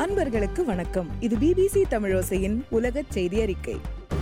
அன்பர்களுக்கு வணக்கம் இது பிபிசி தமிழோசையின் உலகச் செய்தி அறிக்கை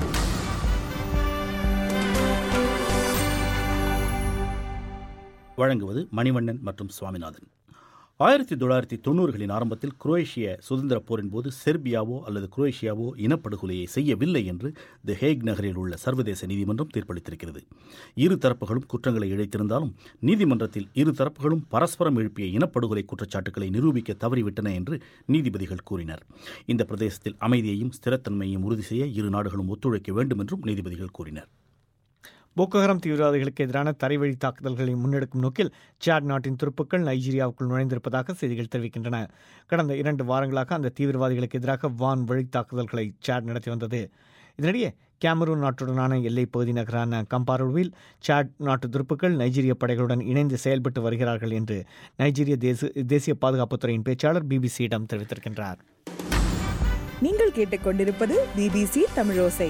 வழங்குவது மணிவண்ணன் மற்றும் சுவாமிநாதன் ஆயிரத்தி தொள்ளாயிரத்தி தொண்ணூறுகளின் ஆரம்பத்தில் குரோேஷிய சுதந்திர போரின் போது செர்பியாவோ அல்லது குரோேஷியாவோ இனப்படுகொலையை செய்யவில்லை என்று தி ஹேக் நகரில் உள்ள சர்வதேச நீதிமன்றம் தீர்ப்பளித்திருக்கிறது இரு தரப்புகளும் குற்றங்களை இழைத்திருந்தாலும் நீதிமன்றத்தில் இரு தரப்புகளும் பரஸ்பரம் எழுப்பிய இனப்படுகொலை குற்றச்சாட்டுகளை நிரூபிக்க தவறிவிட்டன என்று நீதிபதிகள் கூறினர் இந்த பிரதேசத்தில் அமைதியையும் ஸ்திரத்தன்மையையும் உறுதி செய்ய இரு நாடுகளும் ஒத்துழைக்க வேண்டும் என்றும் நீதிபதிகள் கூறினர் போக்கோஹரம் தீவிரவாதிகளுக்கு எதிரான தரைவழி தாக்குதல்களை முன்னெடுக்கும் நோக்கில் சாட் நாட்டின் துருப்புக்கள் நைஜீரியாவுக்குள் நுழைந்திருப்பதாக செய்திகள் தெரிவிக்கின்றன கடந்த இரண்டு வாரங்களாக அந்த தீவிரவாதிகளுக்கு எதிராக வான் வழி தாக்குதல்களை சாட் நடத்தி வந்தது இதனிடையே கேமரூன் நாட்டுடனான எல்லைப் பகுதி நகரான கம்பாரோவில் சாட் நாட்டு துருப்புக்கள் நைஜீரிய படைகளுடன் இணைந்து செயல்பட்டு வருகிறார்கள் என்று நைஜீரிய தேச தேசிய பாதுகாப்புத்துறையின் பேச்சாளர் பிபிசியிடம் தெரிவித்திருக்கின்றார் நீங்கள் கேட்டுக்கொண்டிருப்பது பிபிசி தமிழோசை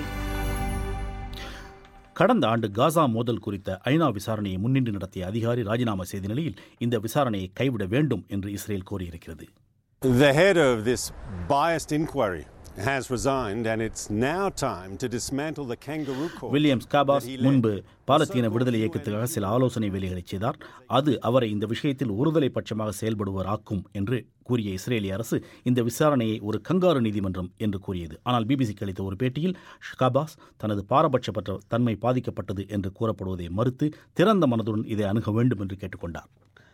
கடந்த ஆண்டு காசா மோதல் குறித்த ஐநா விசாரணையை முன்னின்று நடத்திய அதிகாரி ராஜினாமா செய்த நிலையில் இந்த விசாரணையை கைவிட வேண்டும் என்று இஸ்ரேல் கோரியிருக்கிறது The head of this biased inquiry has resigned, and it's now time to dismantle the kangaroo court. William Schabas that he led. முன்பு பாலத்தீன விடுதலை இயக்கத்துக்காக சில ஆலோசனை வேலைகளை செய்தார் அது அவரை இந்த விஷயத்தில் ஒருதலை பட்சமாக செயல்படுவர் ஆக்கும் என்று கூறிய இஸ்ரேலிய அரசு இந்த விசாரணையை ஒரு கங்காரு நீதிமன்றம் என்று கூறியது ஆனால் பிபிசிக்கு அளித்த ஒரு பேட்டியில் ஷகாபாஸ் தனது பாரபட்சப்பட்ட தன்மை பாதிக்கப்பட்டது என்று கூறப்படுவதை மறுத்து திறந்த மனதுடன் இதை அணுக வேண்டும் என்று கேட்டுக்கொண்டார்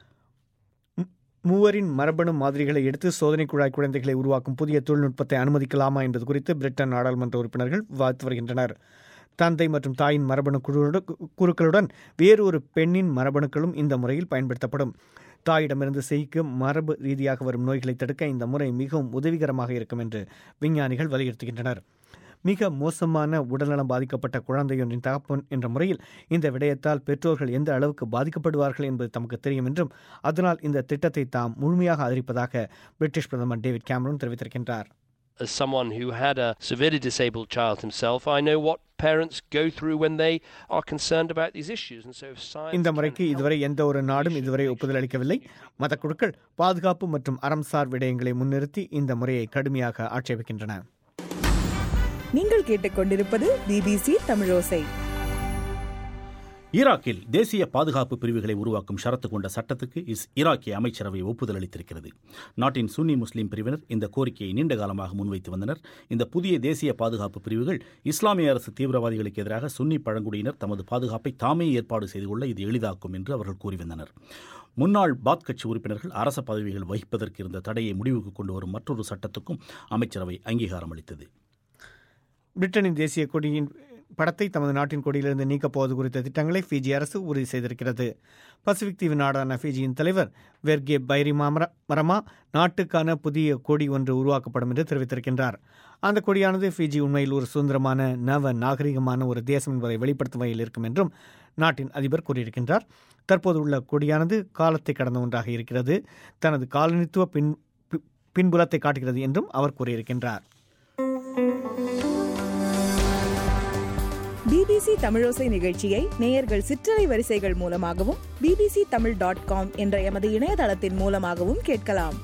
மூவரின் மரபணு மாதிரிகளை எடுத்து சோதனை குழாய் குழந்தைகளை உருவாக்கும் புதிய தொழில்நுட்பத்தை அனுமதிக்கலாமா என்பது குறித்து பிரிட்டன் நாடாளுமன்ற உறுப்பினர்கள் விவாதித்து வருகின்றனர் தந்தை மற்றும் தாயின் மரபணு குழுவுடன் குழுக்களுடன் வேறு ஒரு பெண்ணின் மரபணுக்களும் இந்த முறையில் பயன்படுத்தப்படும் தாயிடமிருந்து செய்யும் மரபு ரீதியாக வரும் நோய்களை தடுக்க இந்த முறை மிகவும் உதவிகரமாக இருக்கும் என்று விஞ்ஞானிகள் வலியுறுத்துகின்றனர் மிக மோசமான உடல்நலம் பாதிக்கப்பட்ட குழந்தையொன்றின் தகப்பன் என்ற முறையில் இந்த விடயத்தால் பெற்றோர்கள் எந்த அளவுக்கு பாதிக்கப்படுவார்கள் என்பது தமக்கு தெரியும் என்றும் அதனால் இந்த திட்டத்தை தாம் முழுமையாக ஆதரிப்பதாக பிரிட்டிஷ் பிரதமர் டேவிட் கேமரூன் தெரிவித்திருக்கின்றார் As someone who had a severely disabled child himself, I know what parents go through when they are concerned about these issues. And so if science இந்த can முறைக்கு help இதுவரை எந்த ஒரு நாடும் இதுவரை ஒப்புதல் அளிக்கவில்லை மதக்குழுக்கள் பாதுகாப்பு மற்றும் அறம்சார் விடயங்களை முன்னிறுத்தி இந்த முறையை கடுமையாக ஆட்சேபிக்கின்றன நீங்கள் கேட்டுக்கொண்டிருப்பது பிபிசி தமிழோசை ஈராக்கில் தேசிய பாதுகாப்பு பிரிவுகளை உருவாக்கும் ஷரத்து கொண்ட சட்டத்துக்கு இஸ் ஈராக்கிய அமைச்சரவை ஒப்புதல் அளித்திருக்கிறது நாட்டின் சுன்னி முஸ்லீம் பிரிவினர் இந்த கோரிக்கையை நீண்ட காலமாக முன்வைத்து வந்தனர் இந்த புதிய தேசிய பாதுகாப்பு பிரிவுகள் இஸ்லாமிய அரசு தீவிரவாதிகளுக்கு எதிராக சுன்னி பழங்குடியினர் தமது பாதுகாப்பை தாமே ஏற்பாடு செய்து கொள்ள இது எளிதாக்கும் என்று அவர்கள் கூறி வந்தனர் முன்னாள் பாத் கட்சி உறுப்பினர்கள் அரச பதவிகள் வகிப்பதற்கு இருந்த தடையை முடிவுக்கு கொண்டு வரும் மற்றொரு சட்டத்துக்கும் அமைச்சரவை அங்கீகாரம் அளித்தது பிரிட்டனின் தேசிய கொடியின் படத்தை தமது நாட்டின் கொடியிலிருந்து நீக்கப் போவது குறித்த திட்டங்களை ஃபிஜி அரசு உறுதி செய்திருக்கிறது பசிபிக் தீவு நாடான ஃபிஜியின் தலைவர் வெர்கே பைரிமா மர- மரமா நாட்டுக்கான புதிய கொடி ஒன்று உருவாக்கப்படும் என்று தெரிவித்திருக்கின்றார் அந்த கொடியானது ஃபிஜி உண்மையில் ஒரு சுதந்திரமான நவ நாகரிகமான ஒரு தேசம் என்பதை வெளிப்படுத்தும் வகையில் இருக்கும் என்றும் நாட்டின் அதிபர் கூறியிருக்கின்றார் தற்போது உள்ள கொடியானது காலத்தை கடந்த ஒன்றாக இருக்கிறது தனது காலனித்துவ பின் பி- பின்புலத்தை காட்டுகிறது என்றும் அவர் கூறியிருக்கின்றார் பிபிசி தமிழோசை நிகழ்ச்சியை நேயர்கள் சிற்றலை வரிசைகள் மூலமாகவும் பிபிசி தமிழ் டாட் காம் என்ற எமது இணையதளத்தின் மூலமாகவும் கேட்கலாம்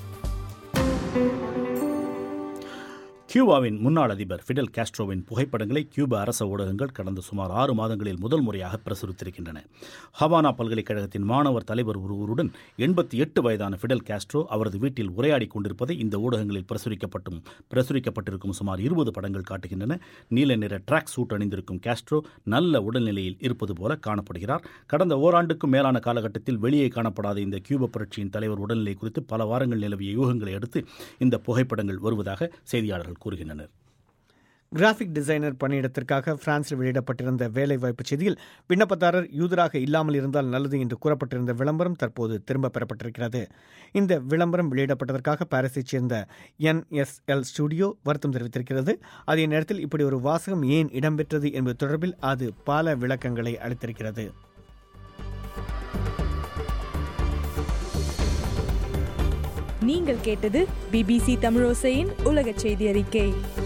கியூபாவின் முன்னாள் அதிபர் ஃபிடல் காஸ்ட்ரோவின் புகைப்படங்களை கியூபா அரச ஊடகங்கள் கடந்த சுமார் ஆறு மாதங்களில் முதல் முறையாக பிரசுரித்திருக்கின்றன ஹவானா பல்கலைக்கழகத்தின் மாணவர் தலைவர் ஒருவருடன் எண்பத்தி எட்டு வயதான ஃபிடல் காஸ்ட்ரோ அவரது வீட்டில் உரையாடிக் கொண்டிருப்பதை இந்த ஊடகங்களில் பிரசுரிக்கப்பட்டும் பிரசுரிக்கப்பட்டிருக்கும் சுமார் இருபது படங்கள் காட்டுகின்றன நீல நிற ட்ராக் சூட் அணிந்திருக்கும் காஸ்ட்ரோ நல்ல உடல்நிலையில் இருப்பது போல காணப்படுகிறார் கடந்த ஓராண்டுக்கும் மேலான காலகட்டத்தில் வெளியே காணப்படாத இந்த கியூபா புரட்சியின் தலைவர் உடல்நிலை குறித்து பல வாரங்கள் நிலவிய யூகங்களை அடுத்து இந்த புகைப்படங்கள் வருவதாக செய்தியாளர்கள் கூறுகின்றனர் கிராஃபிக் டிசைனர் பணியிடத்திற்காக பிரான்சில் வெளியிடப்பட்டிருந்த வேலைவாய்ப்பு செய்தியில் விண்ணப்பதாரர் யூதராக இல்லாமல் இருந்தால் நல்லது என்று கூறப்பட்டிருந்த விளம்பரம் தற்போது திரும்பப் பெறப்பட்டிருக்கிறது இந்த விளம்பரம் வெளியிடப்பட்டதற்காக பாரிஸைச் சேர்ந்த என்எஸ்எல் ஸ்டுடியோ வருத்தம் தெரிவித்திருக்கிறது அதே நேரத்தில் இப்படி ஒரு வாசகம் ஏன் இடம்பெற்றது என்பது தொடர்பில் அது பல விளக்கங்களை அளித்திருக்கிறது நீங்கள் கேட்டது பிபிசி தமிழோசையின் உலகச் செய்தி அறிக்கை